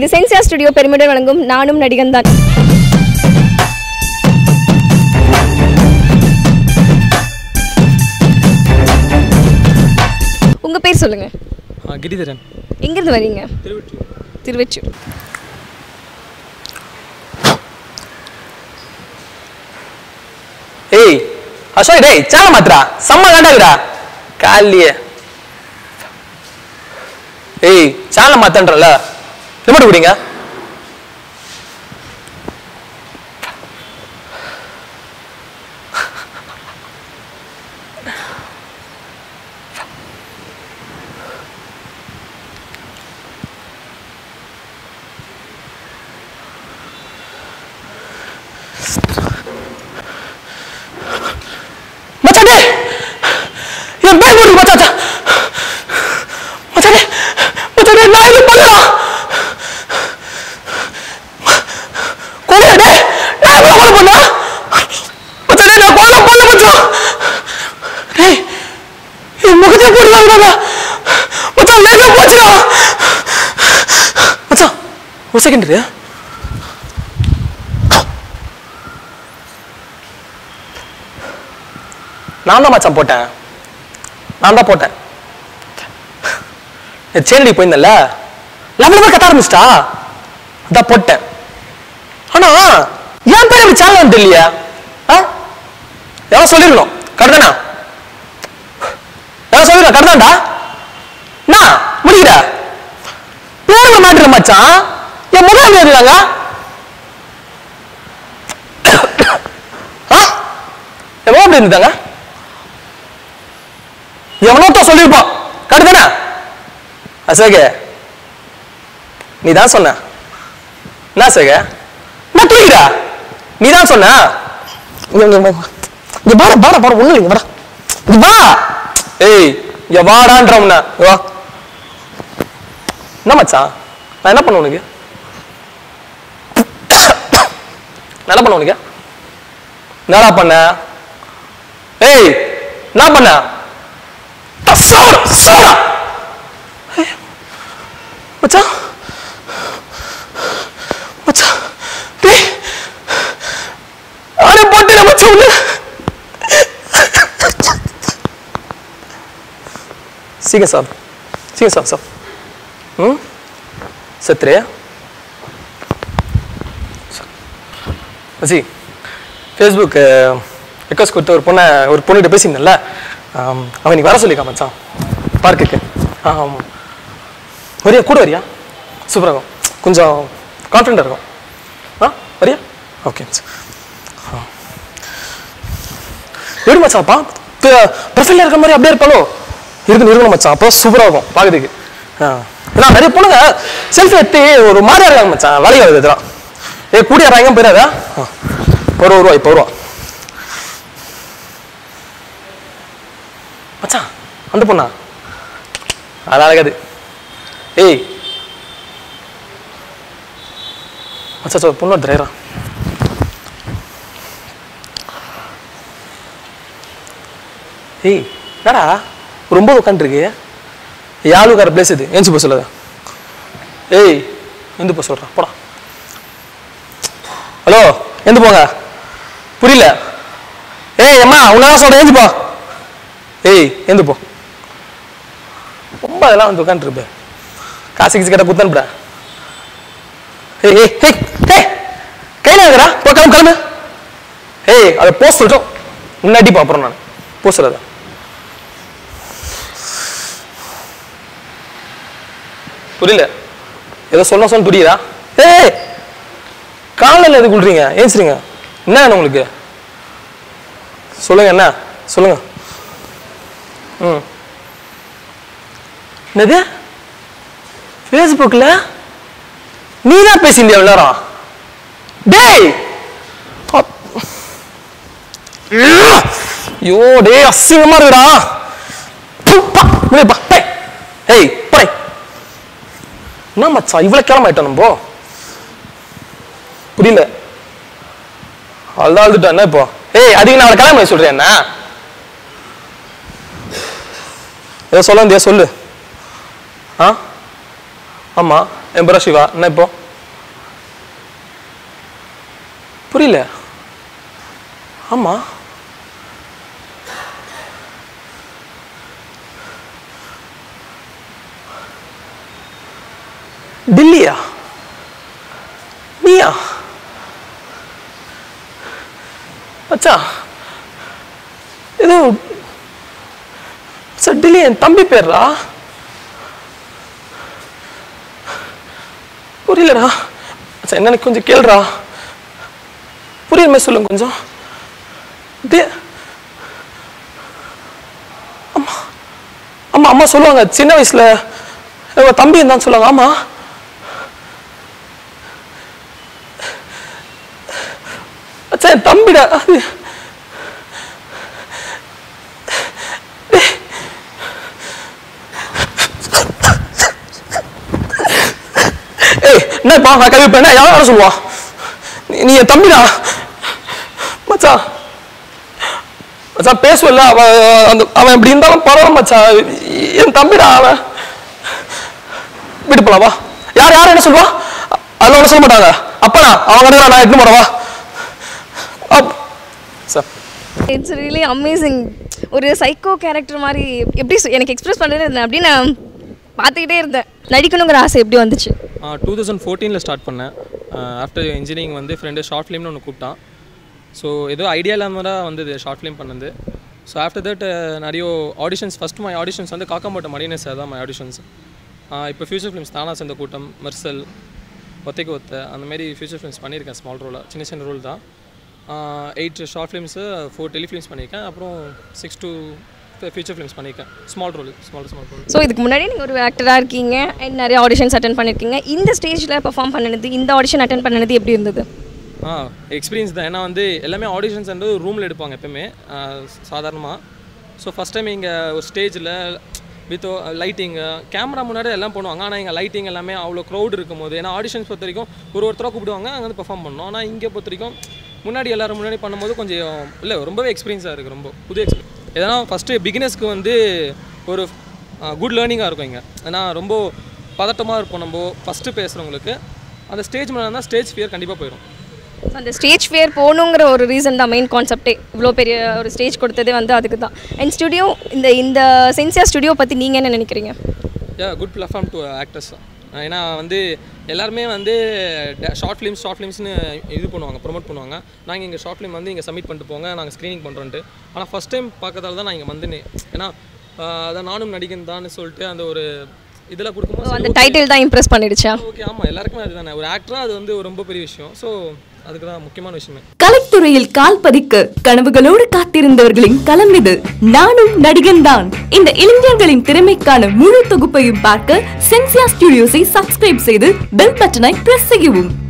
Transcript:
இது சென்சியா ஸ்டுடியோ பெருமையுடன் வழங்கும் நானும் நடிகன் தான் உங்க பேர் சொல்லுங்க ஆ கிரிதரன் எங்கிருந்து வரீங்க திருவற்றூர் திருவெச்சூர் ஏய் அசோக் டேய் சேனல் மாத்துறா செம்ம கண்டாக்குடா காலியே ஏய் சேனல் மாத்தன்றல ரிமோட் குடிங்க மச்சான் டேய் என் பேர் போடு மச்சான் மச்சான் டேய் மச்சான் டேய் நான் இது பண்ணலாம் கொலை டேய் நான் எவ்வளவு கொலை பண்ணா மச்சான் டேய் நான் கொலை பண்ணல மச்சான் டேய் என் முகத்தை போடுவாங்கடா மச்சான் லேசா போச்சுடா மச்சான் ஒரு செகண்ட் இரு நான் தான் மச்சான் போட்டேன் நான் தான் போட்டேன் சேனடி போயிருந்தல லெவலில் கத்த ஆரம்பிச்சிட்டா அதான் போட்டேன் ஆனா என் பேர் இப்படி சேனல் வந்து இல்லையா ஆ யாரும் சொல்லிருக்கணும் கரெக்டானா யாரும் சொல்லிருக்கணும் கரெக்டாண்டா என்ன முடிக்கிற பேர் மாட்டுற மச்சான் என் முதல் இருக்காங்க ஆ எவ்வளோ அப்படி இருந்தாங்க எவனோத்த சொல்லியிருப்பான் கரெக்டு அசோக நீ தான் சொன்ன என்ன அசோக நான் தூக்கிறா நீ தான் சொன்ன இங்க, இங்க, இங்க, இங்க பாட பாட பாட ஒண்ணு இல்லைங்க வாடா இங்க வா ஏய் இங்க வாடான்றவன வா என்ன மச்சான் நான் என்ன பண்ண உனக்கு நான் என்ன பண்ண உனக்கு என்னடா பண்ண ஏய் என்ன பண்ண சோடா சோடா மச்சான் மச்சான் டேய் அरे போட்டு நம்ம சொல்லு சீக்கிரம் சாப் சீக்கிரம் சாப் சாப் ம் சத்ரே மச்சி ஃபேஸ்புக் ரெக்வஸ்ட் கொடுத்து ஒரு பொண்ணை ஒரு பொண்ணுகிட்ட பேசியிருந்தேன்ல ஆம், அவன் இன்னைக்கு வர சொல்லியிருக்கான் மச்சான் பார்க்குக்கு ஆம். வரியா கூட வரியா சூப்பராக இருக்கும் கொஞ்சம் கான்ஃபிடென்ட்டாக இருக்கும் ஆ வரியா ஓகே மச்சான் ஆ. எப்படி மச்சான் பா ப்ரொஃபைலில் இருக்கிற மாதிரி அப்படியே இருப்பாளோ இருக்கணும் இருக்கணும் மச்சான் அப்போ சூப்பராக இருக்கும் பார்க்குறதுக்கு ஆ ஏன்னா நிறைய பொண்ணுங்க செல்ஃபி எடுத்து ஒரு மாதிரியா இருக்காங்க மச்சான் வேலைக்கு வருது இதெல்லாம் ஏ கூடியா எங்கேயும் போயிடாதா ஆ. ஒரு ஒரு ரூபா இப்போ ஒரு ரூபா மச்சான் அந்த பொண்ணா அது அழகாது ஏய் மச்சா சார் பொண்ணு திரையறான் ஏய் என்னடா ரொம்ப உட்காந்துருக்கு யாழுக்கார பிளேஸ் இது ஏஞ்சி போக சொல்லாத ஏய் எந்து போக சொல்கிறேன் போடா ஹலோ எந்து போங்க புரியல ஏய் அம்மா உன்னதான் சொல்கிறேன் ஏஞ்சி போ ஏய் எந்து போ ரொம்ப அதெல்லாம் வந்து உட்காந்துருப்ப காசு கிசு கேட்ட குத்தனுப்புடா ஏய் ஏய் ஏய் ஏய் கையில் இருக்கிறா போ கிளம்பு கிளம்பு ஏய் அதை போஸ்ட் சொல்லிட்டோம் முன்னாடி பார்ப்பறேன் நான் போஸ்ட் சொல்லாத புரியல ஏதோ சொன்ன சொன்ன புரியுதா ஏய் காலையில் எது குள்றீங்க ஏஞ்சிருங்க என்ன வேணும் உங்களுக்கு சொல்லுங்க என்ன சொல்லுங்க ம் என்னது ஃபேஸ்புக்கில் நீ தான் பேசியிருந்தியா எல்லாரும் டேய் அப்- ஐயோ டேய் அசிங்கமா இருக்குடா ப்பு, பா, வெளிய பா, டேய். ஏய் போய் என்ன மச்சான் இவ்வளவு கிளம்பாயிட்டோம் நம்ம புரியல அதான் அழுதுட்டா என்ன இப்போ ஏய் அதுக்கு நான் அவளை கிளம்ப சொல்றேன் என்ன ஏதோ சொல்ல வந்தியா சொல்லு ஆ ஆமா என் பேர் சிவா என்ன இப்போ புரியல ஆமா டில்லியா நீயா அச்சா ஏதோ சார் டில்லி என் தம்பி பேர்ரா புரியலடா சார் என்ன கொஞ்சம் கேளுடா புரியுற மாதிரி சொல்லுங்க கொஞ்சம் டே அம்மா அம்மா அம்மா சொல்லுவாங்க சின்ன வயசுல இவ தம்பி இருந்தான்னு சொல்லுவாங்க ஆமா அச்சா என் தம்பிடா அது ஏய் என்னப்பா நான் கல்வி பண்ண யாரும் சொல்லுவா நீ- நீ என் தம்பிடா மச்சான் மச்சான் பேசுவல்ல அவ அந்த அவன் இப்படி இருந்தாலும் பரவாயில்ல மச்சான் என் தம்பிடா அவன் வீட்டு போலாம் வா யார் யார் என்ன சொல்லுவா அதில் ஒன்றும் சொல்ல மாட்டாங்க அப்பனா அவன் கடை நான் எட்டு போறவா அப் சார் இட்ஸ் ரியலி அமேசிங் ஒரு சைக்கோ கேரக்டர் மாதிரி எப்படி சொ- எனக்கு எக்ஸ்பிரஸ் பண்ணுறது அப்படின்னு நான் பார்த்துக்கிட்டே இருந்தேன் நடிக்கணுங்கிற ஆசை எப்படி வந்துச்சு டூ தௌசண்ட் ஃபோர்டீனில் ஸ்டார்ட் பண்ணேன் ஆஃப்டர் இன்ஜினியரிங் வந்து ஃப்ரெண்டு ஷார்ட் ஃபிலிம்னு ஒன்று கூப்பிட்டான் ஸோ ஏதோ ஐடியா இல்லாமல் தான் வந்தது ஷார்ட் ஃபிலிம் பண்ணது ஸோ ஆஃப்டர் தட் நிறைய ஆடிஷன்ஸ் ஃபஸ்ட் மை ஆடிஷன்ஸ் வந்து காக்காம்போட்ட மடினஸ் சார் தான் மை ஆடிஷன்ஸ் இப்போ ஃபியூச்சர் ஃபிலிம்ஸ் தானா சேர்ந்த கூட்டம் மெர்சல் ஒத்தைக்கு ஒத்த அந்த மாதிரி ஃபியூச்சர் ஃபிலிம்ஸ் பண்ணியிருக்கேன் ஸ்மால் ரோலாக சின்ன சின்ன ரோல் தான் eight short films four telefilms பண்ணியிருக்கேன் அப்புறம் சிக்ஸ் டூ ஃபியூச்சர் ஃபிலிம்ஸ் பண்ணியிருக்கேன் small role small small role so இதுக்கு முன்னாடி நீங்கள் ஒரு ஆக்டராக இருக்கீங்க and நிறைய ஆடிஷன்ஸ் அட்டன் பண்ணியிருக்கீங்க இந்த ஸ்டேஜில் பெர்ஃபார்ம் பண்ணினது இந்த ஆடிஷன் அட்டன் பண்ணினது எப்படி இருந்தது ஆ எக்ஸ்பீரியன்ஸ் தான் ஏன்னா வந்து எல்லாமே ஆடிஷன்ஸ் வந்து ரூமில் எடுப்பாங்க எப்பவுமே சாதாரணமாக ஸோ ஃபஸ்ட் டைம் இங்கே ஒரு ஸ்டேஜில் வித் லைட்டிங்கு கேமரா முன்னாடி எல்லாம் பண்ணுவாங்க ஆனால் இங்கே லைட்டிங் எல்லாமே அவ்வளோ க்ரௌட் இருக்கும் போது ஏன்னா ஆடிஷன்ஸ் பொறுத்த வரைக்கும் ஒரு ஒருத்தராக கூப்பிடுவாங்க அங்கே வந்து பெர்ஃபார்ம் பண்ணோம் ஆனால் இங்கே பொறுத்த வரைக்கும் முன்னாடி எல்லாரும் முன்னாடி பண்ணும்போது கொஞ்சம் இல்லை ரொம்பவே எக்ஸ்பீரியன்ஸாக இருக்குது ரொம்ப புது எக்ஸ்பீரியன்ஸ் எதனா ஃபஸ்ட்டு பிகினர்ஸ்க்கு வந்து ஒரு குட் லேர்னிங்காக இருக்கும் இங்கே ஏன்னா ரொம்ப பதட்டமாக இருப்போம் நம்ம ஃபஸ்ட்டு பேசுகிறவங்களுக்கு அந்த ஸ்டேஜ் மேலே இருந்தால் ஸ்டேஜ் ஃபியர் கண்டிப்பாக போயிடும் ஸோ அந்த ஸ்டேஜ் ஃபேர் போகணுங்கிற ஒரு ரீசன் தான் மெயின் கான்செப்டே இவ்வளோ பெரிய ஒரு ஸ்டேஜ் கொடுத்ததே வந்து அதுக்கு தான் அண்ட் ஸ்டுடியோ இந்த இந்த சென்சியா ஸ்டுடியோ பற்றி நீங்கள் என்ன நினைக்கிறீங்க yeah good platform to actors ஏன்னா வந்து எல்லாருமே வந்து ஷார்ட் ஃபிலிம்ஸ் ஷார்ட் ஃபிலிம்ஸ்னு இது பண்ணுவாங்க ப்ரோமோட் பண்ணுவாங்க நாங்கள் இங்கே ஷார்ட் ஃபிலிம் வந்து இங்கே சப்மிட் பண்ணிட்டு போங்க நாங்கள் ஸ்க்ரீனிங் பண்ணுறோன்ட்டு ஆனால் ஃபஸ்ட் டைம் பார்க்கறதால தான் நான் இங்கே வந்தேனே ஏன்னா ஆஹ் அதான் நானும் நடிகன் தான் சொல்லிட்டு அந்த ஒரு இதில் ஸோ கொடுக்கும்போது அந்த டைட்டில் தான் இம்ப்ரெஸ் பண்ணிடுச்சா ஓகே ஆமாம் எல்லாருக்குமே அதுதானே ஒரு ஆக்டராக அது வந்து ஒரு ரொம்ப பெரிய விஷயம் ஸோ அதுக்கு தான் முக்கியமான விஷயமே கலைத்துறையில் கால் பதிக்க கனவுகளோடு காத்திருந்தவர்களின் களம் இது நானும் நடிகன்தான் இந்த இளைஞர்களின் திறமைக்கான முழு தொகுப்பையும் பார்க்க சென்சியா ஸ்டுடியோஸை சப்ஸ்கிரைப் செய்து பெல் பட்டனை பிரஸ் செய்யவும்